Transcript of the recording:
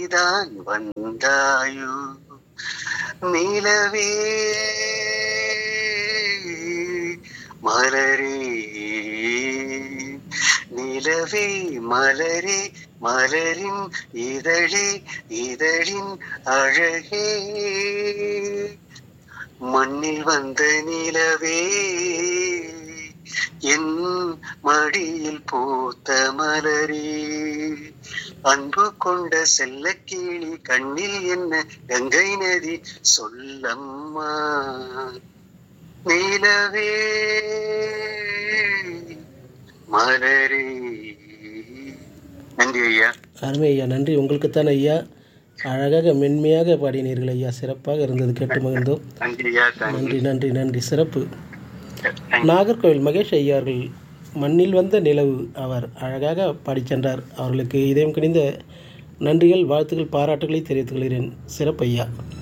நீதான் வந்தாயோ நிலவே மலரே நிலவே மலரே மலரின் இதழே இதழின் அழகே மண்ணில் வந்த நிலவே என் மடியில் பூத்த மலரே அன்பு கொண்ட செல்ல கிளி கண்ணில் என்ன கங்கை நதி சொல்லம்மா நிலவே மலரே நன்றி ஐயா அருமை ஐயா நன்றி உங்களுக்குத்தான் ஐயா அழகாக மென்மையாக பாடினீர்கள் ஐயா சிறப்பாக இருந்தது கேட்டு மகிழ்ந்தோம் நன்றி ஐயா நன்றி நன்றி நன்றி சிறப்பு தேங்க்யூ நாகர்கோவில் மகேஷ் ஐயா அவர்கள் மண்ணில் வந்த நிலவு அவர் அழகாக பாடிச் சென்றார் அவர்களுக்கு இதயம் கிணிந்த நன்றிகள் வாழ்த்துக்கள் பாராட்டுகளை தெரிவித்துக் கொள்கிறேன் சிறப்பு ஐயா